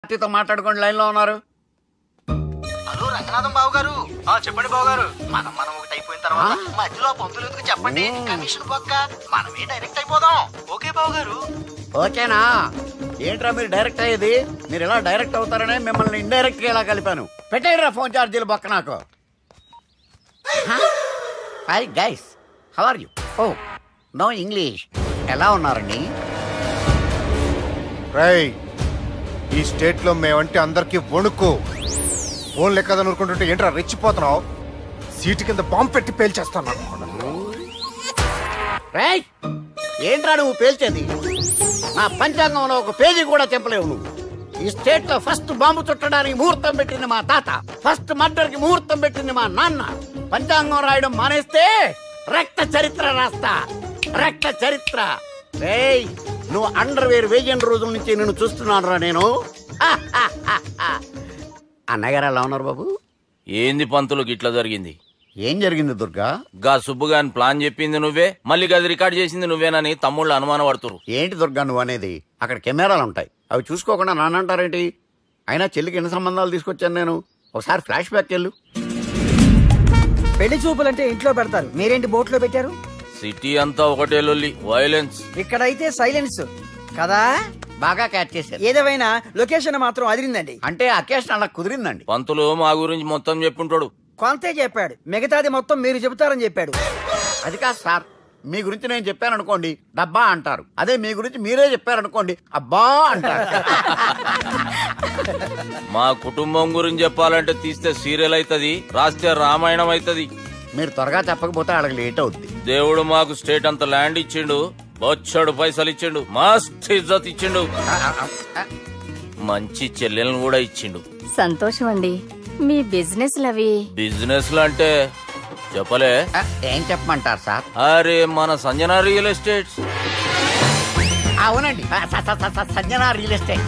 పార్టీతో మాట్లాడుకోండి లైన్ లో ఉన్నారు హలో రంగనాథం బాబు గారు ఆ చెప్పండి బావ గారు మనం మనం ఒకటి అయిపోయిన తర్వాత మధ్యలో ఆ పంతులు ఎందుకు చెప్పండి కమిషన్ పక్క మనమే డైరెక్ట్ అయిపోదాం ఓకే బావ గారు ఓకేనా ఏంట్రా మీరు డైరెక్ట్ అయ్యేది మీరు ఇలా డైరెక్ట్ అవుతారనే మిమ్మల్ని ఇండైరెక్ట్ గా ఇలా కలిపాను పెట్టేయరా ఫోన్ ఛార్జీలు పక్క నాకు hi guys how are you oh no English ఎలా ఉన్నారండి రై ఈ స్టేట్ లో మేమంటే అందరికి వణుకు ఫోన్ లెక్క అనుకుంటుంటే ఏంట్రా రెచ్చిపోతున్నావు సీటు కింద బాంబు పెట్టి పేల్చేస్తాను రేయ్ ఏంట్రా నువ్వు పేల్చేది నా పంచాంగంలో ఒక పేజీ కూడా చెప్పలేవు నువ్వు ఈ స్టేట్ లో ఫస్ట్ బాంబు చుట్టడానికి ముహూర్తం పెట్టింది మా తాత ఫస్ట్ మర్డర్ కి ముహూర్తం పెట్టింది మా నాన్న పంచాంగం రాయడం మానేస్తే రక్త చరిత్ర రాస్తా రక్త చరిత్ర రేయ్ నువ్వు అండర్ వేర్ వేయని రోజుల నుంచి నేను చూస్తున్నాను రా నేను అన్నగారు ఎలా ఉన్నారు బాబు ఏంది పంతులు గిట్లా జరిగింది ఏం జరిగింది దుర్గా గా సుబ్బుగాని ప్లాన్ చెప్పింది నువ్వే మళ్ళీ గది రికార్డ్ చేసింది నువ్వేనని తమ్ముళ్ళు అనుమాన పడుతురు ఏంటి దుర్గా నువ్వు అనేది అక్కడ కెమెరాలు ఉంటాయి అవి చూసుకోకుండా నానంటారేంటి అయినా చెల్లికి ఎన్ని సంబంధాలు తీసుకొచ్చాను నేను ఒకసారి ఫ్లాష్ బ్యాక్ వెళ్ళు పెళ్లి చూపులంటే ఇంట్లో పెడతారు మీరేంటి బోట్లో పెట్టారు సిటీ అంతా ఒకటే లొల్లి వైలెన్స్ ఇక్కడైతే సైలెన్స్ కదా బాగా క్యాచ్ చేశారు ఏదేమైనా లొకేషన్ మాత్రం అదిరిందండి అంటే అకేషన్ అలా కుదిరిందండి పంతులు మా గురించి మొత్తం చెప్పుంటాడు కొంతే చెప్పాడు మిగతాది మొత్తం మీరు చెబుతారని చెప్పాడు అది కాదు సార్ మీ గురించి నేను చెప్పాను అనుకోండి డబ్బా అంటారు అదే మీ గురించి మీరే చెప్పారనుకోండి అబ్బా అంటారు మా కుటుంబం గురించి చెప్పాలంటే తీస్తే సీరియల్ అవుతుంది రాస్తే రామాయణం అవుతుంది మీరు త్వరగా చెప్పకపోతే వాళ్ళకి లేట్ అవుద్ది దేవుడు మాకు స్టేట్ అంత ల్యాండ్ ఇచ్చిండు బొచ్చడు పైసలు ఇచ్చిండు మస్త్ ఇజ్జత్ ఇచ్చిండు మంచి చెల్లెలను కూడా ఇచ్చిండు సంతోషం అండి మీ బిజినెస్ లవి బిజినెస్ అంటే చెప్పలే ఆ, ఏం చెప్పమంటారు సార్ అరే మన సంజన రియల్ ఎస్టేట్స్ అవునండి ఆ, స- స- స- స- Sanjana real estate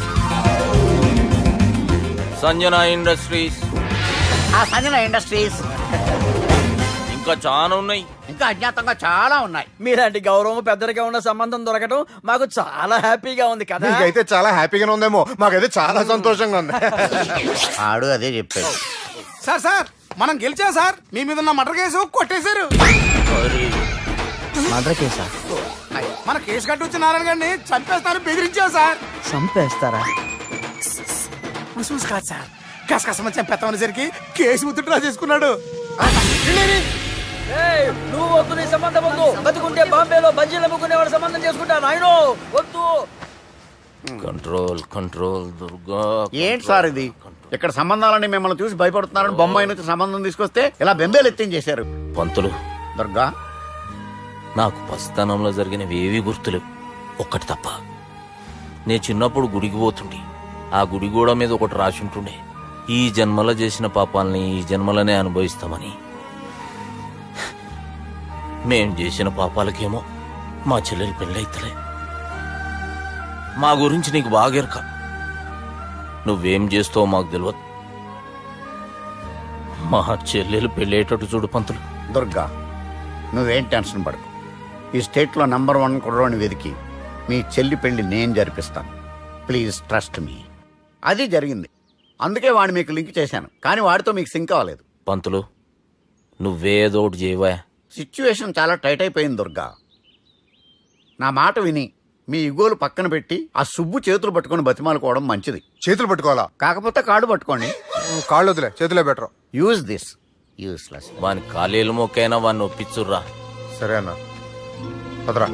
Sanjana Industries ఆ సంజన ఇండస్ట్రీస్ ఇంకా చాలా ఉన్నాయి ఇంకా అజ్ఞాతంగా చాలా ఉన్నాయి మీలాంటి గౌరవం పెద్దరిగా ఉన్న సంబంధం దొరకటం మాకు చాలా హ్యాపీగా ఉంది కదా నీకైతే చాలా హ్యాపీగానే ఉందేమో మాకైతే చాలా సంతోషంగా ఉంది ఆడు అదే చెప్పాడు సార్ సార్ మనం గెలిచాం సార్ మీ మీద ఉన్న మటర్ కేసు కొట్టేశారు అరే, మదర్ కేసా మన కేసు కట్టి వచ్చిన నారాయణ గారిని చంపేస్తాను బెదిరించాం సార్ చంపేస్తారా చూసి కాదు సార్ కసకసమని చంపేస్తామనేసరికి కేసు ఉత్తుడ్రా చేసుకున్నాడు నువ్వు వద్దు నీ సంబంధం వద్దు బతుకుంటే బాంబేలో బజ్జీలు అమ్ముకునే వాడు సంబంధం చేసుకుంటా నాయనో వద్దు కంట్రోల్ కంట్రోల్ దుర్గా ఏంటి సార్ ఇది ఇక్కడ సంబంధాలని మిమ్మల్ని చూసి భయపడుతున్నారని బొమ్మాయి నుంచి సంబంధం తీసుకొస్తే ఇలా బెంబేలు ఎత్తించేశారు పంతులు దుర్గా నాకు పసితనంలో జరిగినవి ఏవి గుర్తులేవు ఒక్కటి తప్ప నే చిన్నప్పుడు గుడికి పోతుండే ఆ గుడి గోడ మీద ఒకటి రాసి ఉంటుండే ఈ జన్మలో చేసిన పాపాలని ఈ జన్మలనే అనుభవిస్తామని మేం చేసిన పాపాలకేమో మా చెల్లెలు పెళ్ళైతలే మా గురించి నీకు బాగెరక నువ్వేం చేస్తావో మాకు తెలియదు మా చెల్లెలు పెళ్ళేటట్టు చూడు పంతులు దుర్గా నువ్వేం టెన్షన్ పడకు ఈ స్టేట్లో నంబర్ వన్ కుర్రోని వెతికి మీ చెల్లి పెళ్లి నేను జరిపిస్తాను ప్లీజ్ ట్రస్ట్ మీ అది జరిగింది అందుకే వాడిని మీకు లింక్ చేశాను కానీ వాడితో మీకు సింక్ అవ్వలేదు పంతులు నువ్వేదో ఒకటి చేయవా సిచ్యువేషన్ చాలా టైట్ అయిపోయింది దుర్గా నా మాట విని మీ ఇగోలు పక్కన పెట్టి ఆ సుబ్బు చేతులు పట్టుకొని బతిమాలుకోవడం మంచిది చేతులు పట్టుకోవాలా కాకపోతే కాడు పట్టుకోండి కాళ్ళు వదిలే చేతులే బెటర్ యూజ్ దిస్ యూస్లెస్ వాని కాలేలు మొక్కైనా వాడిని ఒప్పించుర్రా సరే అన్న పదరా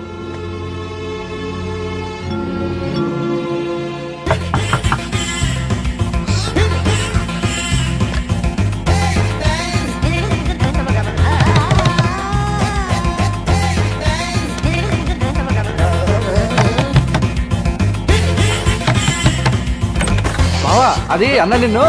అది అన్న నిన్ను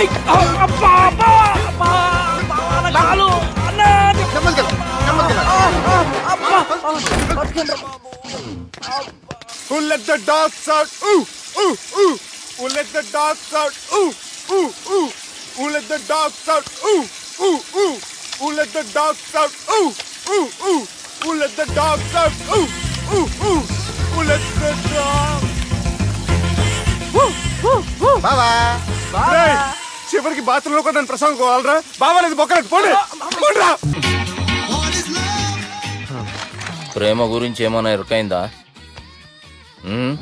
Who let the dogs out? Ooh, ooh, ooh. Who let the dogs out? Ooh, ooh, ooh. Who let the dogs out? Ooh, ooh, ooh. Who let the dogs out? Ooh, ooh, ooh. Who let the dogs out? Ooh, ooh, ooh. Who let the dogs? బావా రేయ్, చివరికి bathroom లో కూడా నన్ను ప్రసంగం కోవాలరా బావాలేదు బొక్కలేదు పోండి పోండిరా. ప్రేమ గురించి ఏమైనా ఎరకైందా ఉమ్,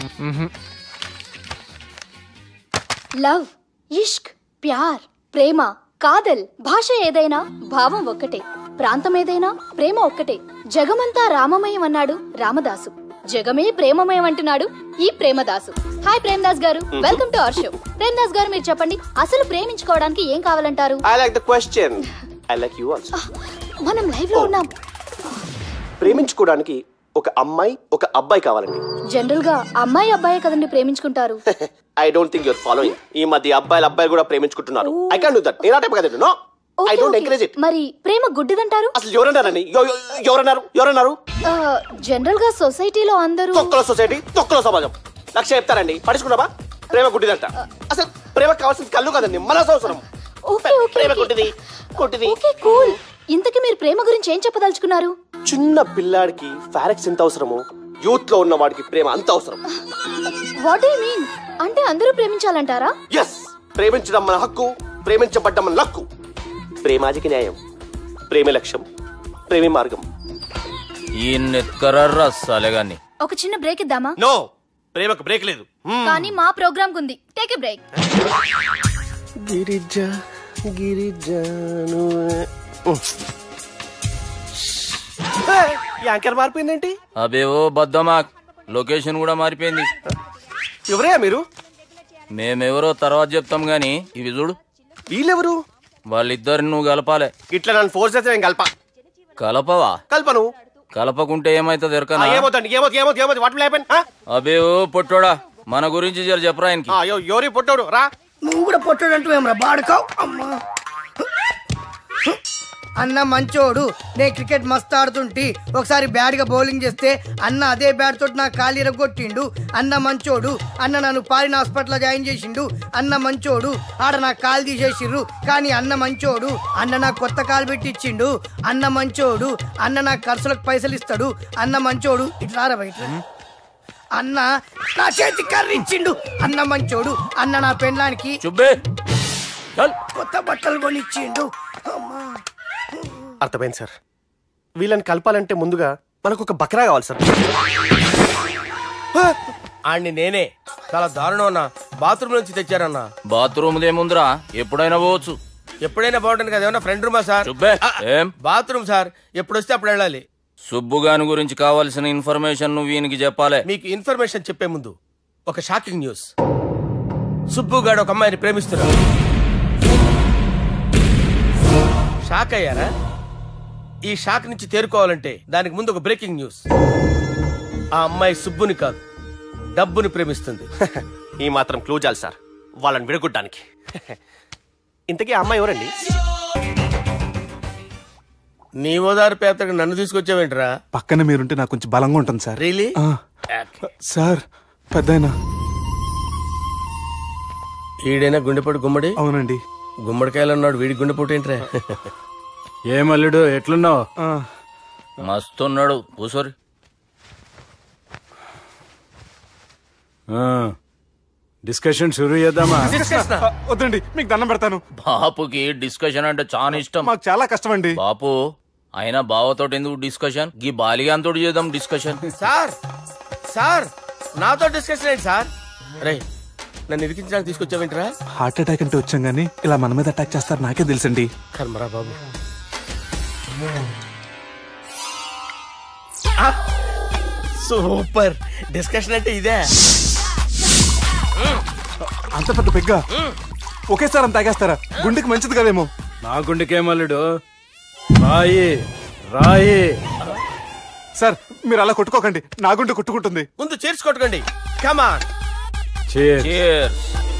లవ్ ఇష్క్ ప్యార్ ప్రేమ కాదల్ భాష ఏదైనా భావం ఒక్కటే ప్రాంతం ఏదైనా ప్రేమ ఒక్కటే జగమంతా రామమయం అన్నాడు రామదాసు జగమే ప్రేమమయం అంటున్నాడు ఈ ప్రేమదాసు hi Premadas garu welcome to our show Premadas garu మీరు చెప్పండి అసలు ప్రేమించుకోవడానికి ఏం కావాలంటారు I like the question I like you also మనం లైవ్ లో ఉన్నాం ప్రేమించుకోవడానికి ఒక అమ్మాయి ఒక అబ్బాయి కావాలండి జనరల్ గా అమ్మాయి అబ్బాయే కదండి ప్రేమించుకుంటారు I don't think your following ఈ మధ్య అబ్బాయిలు అబ్బాయిలు కూడా ప్రేమించుకుంటున్నారు ఐ కాన్ డూ దట్ నేను ఆ టైప్ కదండి no I okay, don't okay. Encourage it మరి ప్రేమ గుడ్డిదంటారు అసలు ఎవరన్నారండి ఎవ- ఎవ- ఎవరన్నారు ఎవరన్నారు ఆ, జనరల్ గా సొసైటీలో అందరూ తొక్కల సొసైటీ తొక్కల సమాజం లక్ష చెప్తారండి పడుచుకున్నావా ప్రేమ గుడ్డిదంట అసలు ప్రేమ కావాల్సింది కళ్ళు కదండి మన అవసరం ఓకే ఓకే ప్రేమ ఓకే. గుడ్డిది గుడ్డిది ఓకే కూల్ ఇంతకీ మీరు ప్రేమ గురించి ఏం చెప్పదలుచుకున్నారు చిన్న పిల్లాడికి ఫారెక్స్ ఎంత అవసరమో యూత్ లో ఉన్న వాడికి ప్రేమ అంత అవసరం వాట్ యు మీన్ అంటే అందరూ ప్రేమించాలంటారా ఎస్ ప్రేమించడం మన హక్కు ప్రేమించబడ్డం మన లక్కు ప్రేమాజికి న్యాయం ప్రేమే లక్ష్యం ప్రేమే మార్గం ఈ నెత్కరర్రా సాలెగాన్ని ఒక చిన్న బ్రేక్ ఇద్దామా నో ప్రేమకు బ్రేక్ లేదు కానీ మా ప్రోగ్రామ్ కుంది take a break Girija Girija anchor మారిపోయిందేంటి అబేవో బద్దమాక్ లొకేషన్ కూడా మారిపోయింది ఎవరయ్యా మీరు మేమెవరో తర్వాత చెప్తాం గాని ఇవి చూడు వీళ్ళెవరు వాళ్ళిద్దరిని నువ్వు కలపాలే ఇట్లా నన్ను ఫోర్స్ చేస్తే నేను కలప కలపవా కల్పను కలపకుంటే ఏమైతుంది ఆ, ఎరకనా ఏమవుతుంది ఏమవుతుంది ఏమవుతుంది ఏమవుతుంది వాటి లేపన్ అబేవో పొట్టోడా మన గురించి జర చెప్పరా ఆయనకి ఎవరి పుట్టాడు రా నువ్వు కూడా పొట్టాడంటూ ఏమరా బాడుకావు అమ్మా అన్న మంచోడు నేను క్రికెట్ మస్తు ఆడుతుంటి ఒకసారి బ్యాట్ గా బౌలింగ్ చేస్తే అన్న అదే బ్యాట్ తోటి నా కాలు ఇరగొట్టిండు అన్న మంచోడు అన్న నన్ను పాలిన హాస్పిటల్ జాయిన్ చేసిండు అన్న మంచోడు ఆడ నా కాలు తీసేసిర్రు కానీ అన్న మంచోడు అన్న నాకు కొత్త కాలు పెట్టి ఇచ్చిండు అన్న మంచోడు అన్న నా ఖర్చులకు పైసలు ఇస్తాడు అన్న మంచోడు ఇట్లా రా బయట అన్న నా చేతి కర్రీ ఇచ్చిండు అన్న మంచోడు అన్న నా పెళ్ళానికి చుబ్బే చల్ కొత్త బట్టలు కొనిచ్చిండు అమ్మా అర్థమైంది సార్ వీళ్ళని కలపాలంటే ముందుగా మనకు ఒక బకరా కావాలి సార్ ఆడిని నేనే చాలా దారుణం అన్న బాత్రూమ్ నుంచి తెచ్చారన్న బాత్రూమ్ దేముందిరా ఎప్పుడైనా పోవచ్చు ఎప్పుడైనా బాగుంటుంది కదా ఏమన్నా ఫ్రెండ్ రూమా సార్ చుబ్బే ఏం బాత్రూమ్ సార్ ఎప్పుడు వస్తే అప్పుడు వెళ్ళాలి సుబ్బుగాని గురించి కావాల్సిన ఇన్ఫర్మేషన్ నువ్వు వీనికి చెప్పాలే మీకు ఇన్ఫర్మేషన్ చెప్పే ముందు ఒక షాకింగ్ న్యూస్ సుబ్బుగాడు ఒక అమ్మాయిని ప్రేమిస్తున్నాడు షాక్ అయ్యారా ఈ షాక్ నుంచి తేరుకోవాలంటే దానికి ముందు ఒక బ్రేకింగ్ న్యూస్ ఆ అమ్మాయి సుబ్బుని కాదు డబ్బుని ప్రేమిస్తుంది ఈ మాత్రం క్లూ చాలు సార్ వాళ్ళని విడగొట్టడానికి ఇంతకీ ఆ అమ్మాయి ఎవరండి నీ ఓదారు పేపర్కి నన్ను తీసుకొచ్చావేంట్రా పక్కన మీరుంటే నాకు కొంచెం బలంగా ఉంటుంది సార్ రియలీ ఆ, సార్ పెద్దాయన ఈడైనా గుండెపోటు గుమ్మడి అవునండి గుమ్మడికాయలు అన్నాడు వీడి గుండెపోటు ఏంట్రా ఏమల్లుడు ఎట్లున్నావు మస్తున్నాడు కూసోరి డిస్కషన్ షురూ చేద్దామా ఆ, వద్దండి మీకు దండం పెడతాను బాపుకి డిస్కషన్ అంటే చాలా ఇష్టం మాకు చాలా కష్టం అండి బాపు అయినా బావతోటి ఎందుకు డిస్కషన్ గీ బాలిగాంతో చేద్దాం డిస్కషన్ సార్ సార్ నాతో డిస్కషన్ ఏంటి సార్ రే నన్ను ఇరికించడానికి తీసుకొచ్చావేంట్రా హార్ట్ అటాక్ అంటే వచ్చాం గానీ ఇలా మన మీద అటాక్ చేస్తారు నాకే తెలుసండి కర్మరా బాబు సూపర్ డిస్కషన్ అంటే ఇదే అంత పెద్ద పెగ్గ ఒకేసారి అంత తాగేస్తారా గుండెకి మంచిది కదేమో నా గుండెకేమల్లుడు రాయి రాయి సార్ మీరు అలా కొట్టుకోకండి నా గుండె కొట్టుకుంటుంది ముందు చేర్చుకొట్టుకోండి కమాన్ Cheers. Cheers.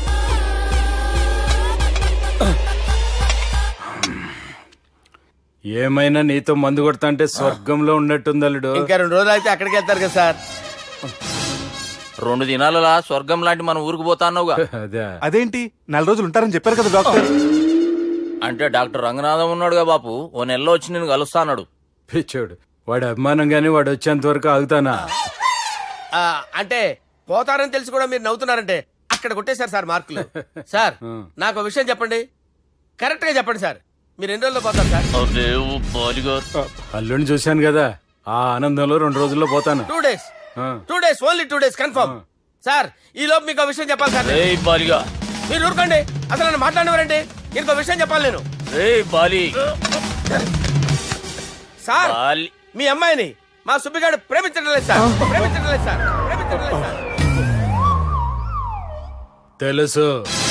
ఏమైనా నీతో మందు కొడతా అంటే స్వర్గంలో ఉన్నట్టుంది అల్లుడు ఇంకా రెండు రోజులు అయితే అక్కడికి వెళ్తారు కదా సార్ రెండు దినాలలా స్వర్గం లాంటి మన ఊరికి పోతాన్నావుగా అదే అదేంటి నెల రోజులు ఉంటారని చెప్పారు కదా డాక్టర్ అంటే డాక్టర్ రంగనాథం ఉన్నాడుగా బాపు ఓ నెలలో వచ్చి నేను కలుస్తా అన్నాడు పిచ్చోడు వాడి అభిమానం గాని వాడు వచ్చేంత వరకు ఆగుతానా ఆ, అంటే పోతారని తెలిసి కూడా మీరు నవ్వుతున్నారంటే అక్కడ కొట్టేశారు సార్ మార్కులు సార్ నాకు ఒక విషయం చెప్పండి కరెక్ట్ గా చెప్పండి సార్ మీరు ఎన్ని రోజుల్లో పోతారు సార్ అరే ఓ బాలిగారు అల్లుడిని చూశాను కదా ఆ ఆనందంలో రెండు రోజుల్లో పోతాను టూ డేస్ ఆ. Two days only two days confirm sir ఈ లోపు మీకు ఒక విషయం చెప్పాలి సార్ రే బాలిగా మీరు ఊరుకోండి అసలు నన్ను మాట్లాడేవారండి ఇంకో విషయం చెప్పాలి నేను రే బాలి సార్ బాలి మీ అమ్మాయిని మా సుబ్బిగాడు ప్రేమించడం లేదు సార్ ప్రేమించడం లేదు సార్ ప్రేమించడం లేదు సార్ తెలుసు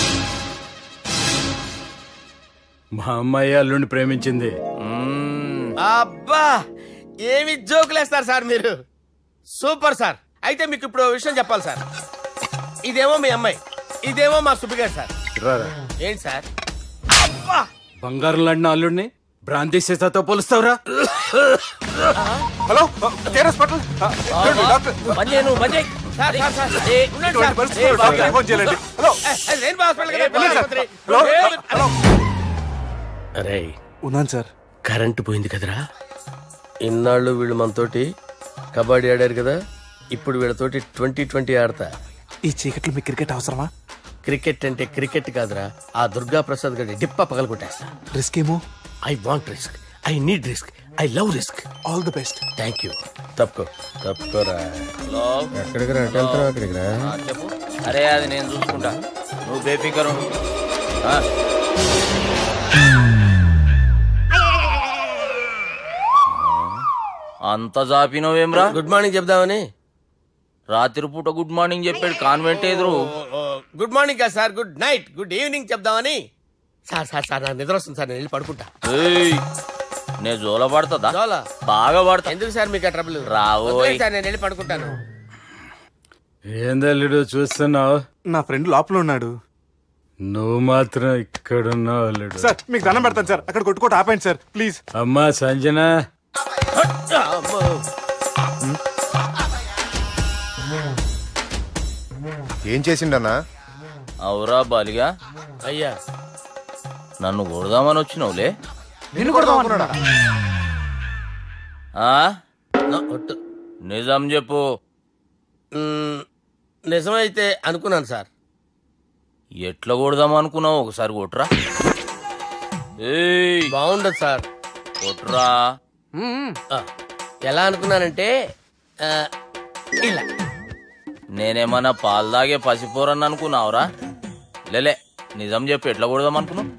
మా అమ్మాయి అల్లుడిని ప్రేమించింది అబ్బా ఏమి జోకులేస్తారు సార్ మీరు సూపర్ సార్ అయితే మీకు ఇప్పుడు ఓ విషయం చెప్పాలి సార్ ఇదేమో మీ అమ్మాయి ఇదేమో మా సుబ్బిగాడు సార్ రారా. ఏంటి సార్ అబ్బా బంగారం లాంటి అల్లుడిని భ్రాంతి సీతతో పోలుస్తావురా హలో కేర్ హాస్పిటల్ పని చేయను పని చేయి సార్ సార్ సార్ ఏ, ఉండండి ఇటువంటి సార్. పరిస్థితుల్లో ఏ, బాబు డాక్టర్ని ఫోన్ చేయాలండి. హలో. ఏ, ఏ, రెయిన్బో హాస్పిటల్ కదా, వెళ్ళండి సార్. ఆసుపత్రి. హలో. ఏ, హలో. అరే ఉన్నాను సార్ కరెంటు పోయింది కదరా ఇన్నాళ్ళు వీళ్ళు మనతోటి కబడ్డీ ఆడారు కదా ఇప్పుడు వీళ్ళతోటి ట్వంటీ ట్వంటీ ఆడతా ఈ చీకట్లో మీ క్రికెట్ అవసరమా క్రికెట్ అంటే క్రికెట్ కాదురా ఆ దుర్గా ప్రసాద్ గడి డిప్ప పగల కొట్టేస్తా రిస్క్ ఏమో I want risk I need risk I love risk all the best thank you తప్పుకో తప్పుకోరా హలో ఎక్కడికి రా అటు వెళ్తావా అక్కడికి రా ఆ, చెప్పు అరే అది నేను చూసుకుంటా నువ్వు బేఫికర్ ఉండు. ఆ. అంత జాపినవేమ్రా గుడ్ మార్నింగ్ చెప్దామని రాత్రి పూట గుడ్ మార్నింగ్ చెప్పాడు కాన్వెంట్ ఎదురు గుడ్ మార్నింగ్ కదా sir good night good evening చెప్దామని సార్ సార్ సార్ నాకు నిద్ర వస్తుంది సార్ నేను వెళ్ళి పడుకుంటా ఏయ్, నే జోల పడుతుందా జోలా? బాగా పడతా ఎందుకు సార్ మీకు ట్రబుల్ రావోయ్. సార్ నేను వెళ్ళి పడుకుంటాను ఏందల్లుడు చూస్తున్నావు నా ఫ్రెండ్ లోపల ఉన్నాడు నువ్వు మాత్రం ఇక్కడున్నావు అల్లుడు సార్ మీకు దండం పెడతాను సార్ అక్కడ కొట్టుకోట ఆపండి సార్ ప్లీజ్ అమ్మా సంజన అమ్మో. ఏం చేసిండన్నా అవురా బాలిగా అయ్యా నన్ను కొడదామని వచ్చినావులే నిన్ను కొడదాం ఆ నా ఒట్టు. నిజం చెప్పు మ్మ్, నిజమైతే అనుకున్నాను సార్ ఎట్లా కొడదాం అనుకున్నావు ఒకసారి కొట్రా ఏయ్ బాగుండదు సార్ కొట్రా ఆ, ఎలా అనుకున్నానంటే ఆ, ఇలా నేనేమన్నా పాలు తాగే పసిపోరని అనుకున్నావురా లేలే నిజం చెప్పు ఎట్లా కొడదాం అనుకున్నావు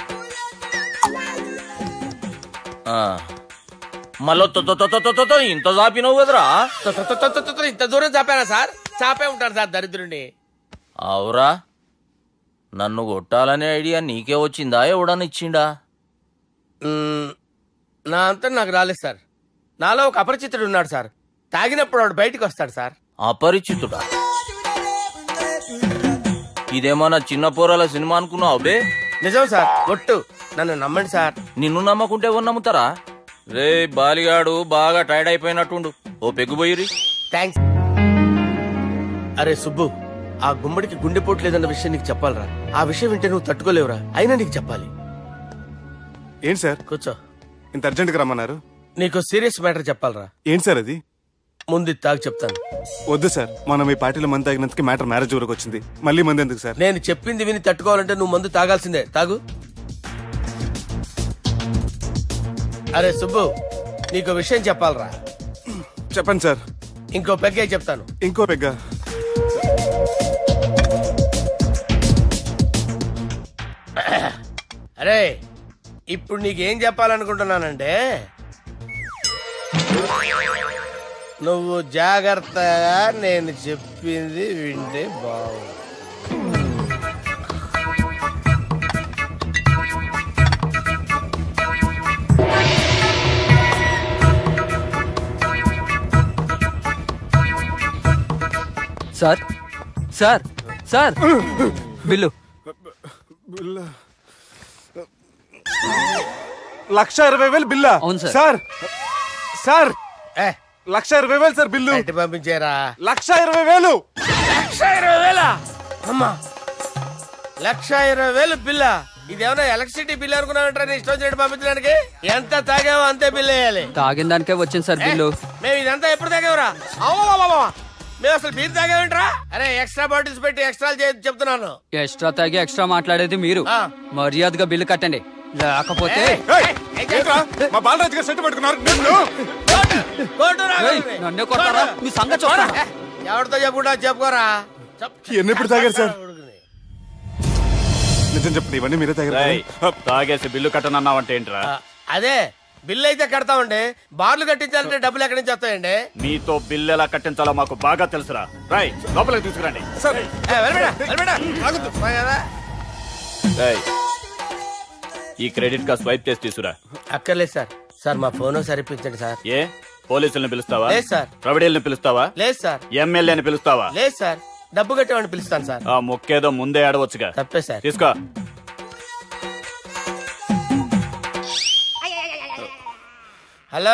ఆ. మళ్ళీ తొ- తొ- తొ- తొ- తొ- తొ- తొ ఇంత చాపినావు కదరా తొ- తొ- తొ- తొ- తొ- తొ- ఇంత దూరం చాపానా సార్ చాపే ఉంటాను సార్ దరిద్రుడిని అవురా నన్ను కొట్టాలనే ఐడియా నీకే వచ్చిందా ఎవడని ఇచ్చిండా మ్మ్, నా అంతా నాకు రాలేదు సార్ నాలో ఒక అపరిచితుడు ఉన్నాడు సార్ తాగినప్పుడు వాడు బయటికి వస్తాడు సార్ అపరిచితుడా ఇదేమన్నా చిన్న పోరాల సినిమా అనుకున్నావు బే నిజం సార్ ఒట్టు నన్ను నమ్మండి సార్ నిన్ను నమ్మకుంటే ఎవరు నమ్ముతారా రే బాలిగాడు బాగా టైర్డ్ అయిపోయినట్టుండు ఓ పెగ్గుబోయిరి థ్యాంక్స్ అరే సుబ్బు ఆ గుమ్మడికి గుండెపోటు లేదన్న విషయం నీకు చెప్పాలరా ఆ విషయం వింటే నువ్వు తట్టుకోలేవురా అయినా నీకు చెప్పాలి ఏంటి సార్ కూర్చో ఇంత అర్జెంట్గా రమ్మన్నారు నీకు సీరియస్ మ్యాటర్ చెప్పాలరా ఏంటి సార్ అది ముందు ఇది తాగి చెప్తాను వద్దు సార్ మనం ఈ పార్టీలో మంది తాగినందుకు మ్యాటర్ మ్యారేజ్ వరకు వచ్చింది మళ్ళీ మంది ఎందుకు సార్ నేను చెప్పింది విని తట్టుకోవాలంటే నువ్వు మందు తాగాల్సిందే తాగు అరే సుబ్బు నీకు విషయం చెప్పాలరా చెప్పండి సార్ ఇంకో పెగ్గే చెప్తాను ఇంకో పెగ్గ అరే ఇప్పుడు నీకేం చెప్పాలనుకుంటున్నానంటే నువ్వు జాగ్రత్తగా నేను చెప్పింది వింటే బాగుంది సార్ సార్ సార్ బిల్లు లక్ష ఇరవై వేలు బిల్లా అవును సార్. సార్ సార్ ఏ లక్ష ఇరవై వేలు సార్ బిల్లు బయట పంపించారా లక్ష ఇరవై వేలు లక్ష ఇరవై వేల అమ్మా లక్ష ఇరవై వేలు బిల్ల ఇదేమన్నా ఎలక్ట్రిసిటీ బిల్ అనుకున్నామంటారా నీ ఇష్టం వచ్చినట్టు పంపించడానికి ఎంత తాగామో అంతే బిల్ వేయాలి తాగిన దానికే వచ్చింది సార్ ఏ, బిల్లు మేము ఇదంతా ఎప్పుడు తాగేవరా అవ్వా మేము అసలు బీర్ తాగామంటరా అరే ఎక్స్ట్రా బాటిల్స్ పెట్టి ఎక్స్ట్రా చెప్తున్నాను ఎక్స్ట్రా తాగి ఎక్స్ట్రా మాట్లాడేది మీరు మర్యాదగా బిల్లు కట్టండి లేకపోతే ఏంట్రా మా బాలరాజు గారు సెట్ పట్టుకున్నారు నిన్ను ఏయ్, నన్నే కొడతారా మీ సంగతి చూడరా ఎవరితో చెప్పుకుంటా చెప్పుకోరా ఎన్ని ఎప్పుడు తాగారు సార్ నిజం చెప్పండి ఇవన్నీ మీరే రేయ్, తాగారు తాగేసి బిల్లు కట్టనన్నావంటే ఏంట్రా అదే బిల్లు అయితే కడతామండి బార్లు కట్టించాలంటే డబ్బులు ఎక్కడి నుంచి వస్తాయండి నీతో బిల్లు ఎలా కట్టించాలో మాకు బాగా తెలుసురా రాయ్ లోపలికి తీసుకురండి ఏ, వెళ్ళిపోయినా, వెళ్ళిపోయినా. మా కదా. రేయ్, ఈ క్రెడిట్ కార్డ్ స్వైప్ చేసి తీసుకురా అక్కర్లేదు సార్ సార్ మా ఫోన్ సరిపించండి సార్ ఏ పోలీసుల్ని పిలుస్తావా లేదు సార్. ప్రొవిడీల్ని పిలుస్తావా లేదు సార్ ఎమ్మెల్యేని పిలుస్తావా లేదు సార్ డబ్బు కట్టేవాడిని పిలుస్తాను సార్ ఆ మొక్కేదో ముందే ఆడవచ్చుగా తప్పే సార్ తీసుకో హలో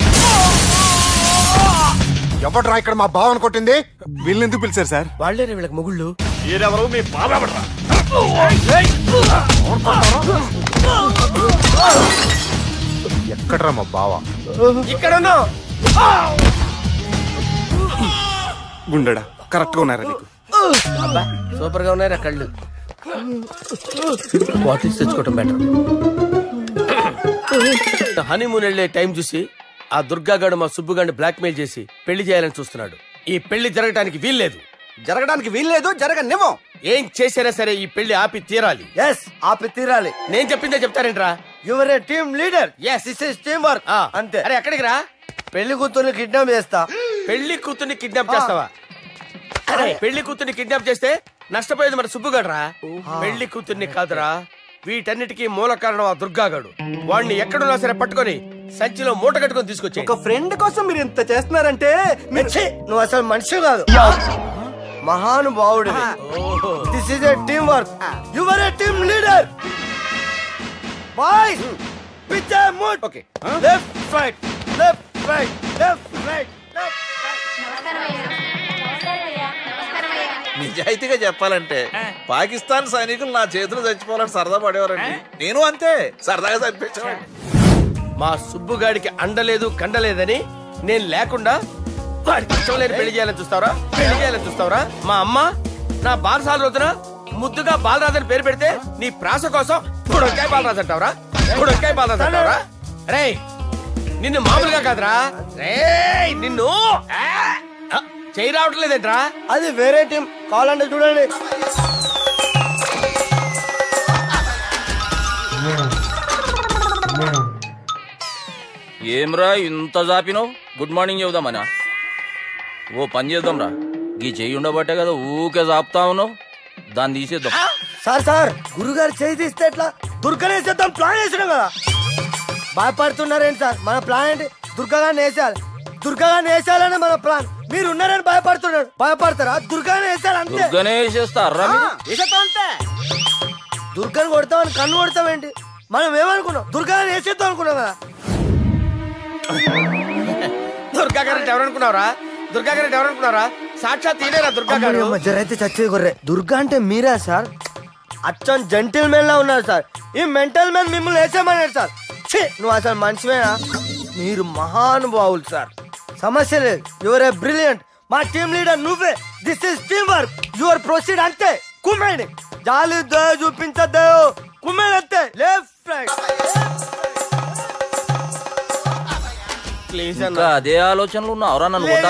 ఎవడ్రా ఇక్కడ మా బావని కొట్టింది వీళ్ళని ఎందుకు పిలిచారు సార్ వాళ్ళే వీళ్ళకి మొగుళ్ళు మీరెవరు మీ బాబా ఎక్కడ్రా మా బావ ఇక్కడ ఉన్నావు గుండెడా కరెక్ట్ గా ఉన్నారా నీకు అబ్బా సూపర్ గా ఉన్నారా కళ్ళు బాటిల్స్ తెచ్చుకోవటం బెటర్ హనీమూన్ వెళ్ళే టైం చూసి ఆ దుర్గాగాడు మా సుబ్బుగాడిని బ్లాక్ మెయిల్ చేసి పెళ్లి చేయాలని చూస్తున్నాడు ఈ పెళ్లి జరగడానికి వీల్లేదు జరగడానికి వీల్లేదు జరగనివ్వం ఏం చేసినా సరే ఈ పెళ్లి ఆపి తీరాలి ఎస్ ఆపి తీరాలి నేను చెప్పిందే చెప్తారేంట్రా your a team leader yes this is teamwork అంతే అరే ఎక్కడికి రా పెళ్లి కూతుర్ని కిడ్నాప్ చేస్తా పెళ్లి కూతుర్ని కిడ్నాప్ చేస్తావా అరే పెళ్లి కూతుర్ని కిడ్నాప్ చేస్తే నష్టపోయేది మన సుబ్బుగాడ్రా పెళ్లి కూతుర్ని కాదురా వీటన్నిటికీ మూల కారణం ఆ దుర్గాగాడు వాడిని ఎక్కడున్నా సరే పట్టుకొని సంచిలో మూట కట్టుకొని తీసుకొచ్చి ఒక ఫ్రెండ్ కోసం మీరు ఇంత చేస్తున్నారంటే మిర్చి నువ్వు అసలు మనిషి కాదు మహానుభావుడు this is a teamwork your a team leader boys pitch mood okay left right left right left right నిజాయితీగా చెప్పాలంటే పాకిస్తాన్ సైనికులు నా చేతులు చచ్చిపోవాలని సరదా పడేవారండి నేను అంతే సరదాగా చనిపించేవాడిని మా సుబ్బుగాడికి అండలేదు కండలేదని నేను లేకుండా వాడికి ఇష్టం లేని పెళ్లి చేయాలని చూస్తావరా పెళ్లి చేయాలని చూస్తావరా మా అమ్మ నా బాలసాల రోజున ముద్దుగా బాలరాజు అని పేరు పెడితే నీ ప్రాస కోసం గుడొక్కాయ బాలరాజు అంటావరా గుడొక్కాయ బాలరాజు అంటావరా రే నిన్ను మామూలుగా కాదురా రే నిన్ను ఆ! ఆ, చేయి రావట్లేదేంట్రా అది వేరే టీం కావాలంటే చూడండి ఏమ్రా ఇంత జాపినావు గుడ్ మార్నింగ్ చెబుదామనా ఓ పని చేద్దాంరా గీ చెయ్యి ఉండబట్టే కదా ఊకే జాపుతా ఉన్నావు దాన్ని తీసేద్దాం సార్ సార్ గురుగారు చేయి తీస్తే ఎట్లా దుర్గనేసేద్దాం ప్లాన్ వేసినాం కదా భయపడుతున్నారేంటి సార్ మన ప్లాన్ ఏంటి దుర్గాగాన్ని వేసేయాలి దుర్గాగాన్ని వేసేయాలని మన ప్లాన్ మీరు ఉన్నారని భయపడుతున్నాడు భయపడతారా దుర్గాని వేసేయాలి అంతే దుర్గనే వేసేస్తారా మీరు? వేసేద్దాం అంతే దుర్గాని కొడతామని కన్ను కొడతామేంటి మనం ఏమనుకున్నాం దుర్గాని వేసేద్దాం అనుకున్నాం కదా దుర్గా గారు అంటే ఎవరనుకున్నావురా దుర్గా గారు అంటే ఎవరనుకున్నారా సాక్షాత్ ఈయనేరా దుర్గా గారు జరైతే చచ్చేది గొర్రె దుర్గా అంటే మీరా సార్ అచ్చం జెంటిల్ మ్యాన్ లా ఉన్నారు సార్ ఈ మెంటల్ మ్యాన్ మిమ్మల్ని వేసేమన్నాడు సార్ ఛీ, నువ్వు అసలు మనిషివేనా మీరు మహానుభావులు సార్ సమస్య లేదు యువర్ ఏ బ్రిలియంట్ మా టీం లీడర్ నువ్వే this is teamwork your proceed అంతే కుమ్మేయండి జాలి దయ చూపించద్దు కుమ్మేయండి అంతే లెఫ్ట్ రైట్ ప్లీజ్ ఇంకా అదే ఆలోచనలు ఉన్నావురా నన్ను కొట్టాలని?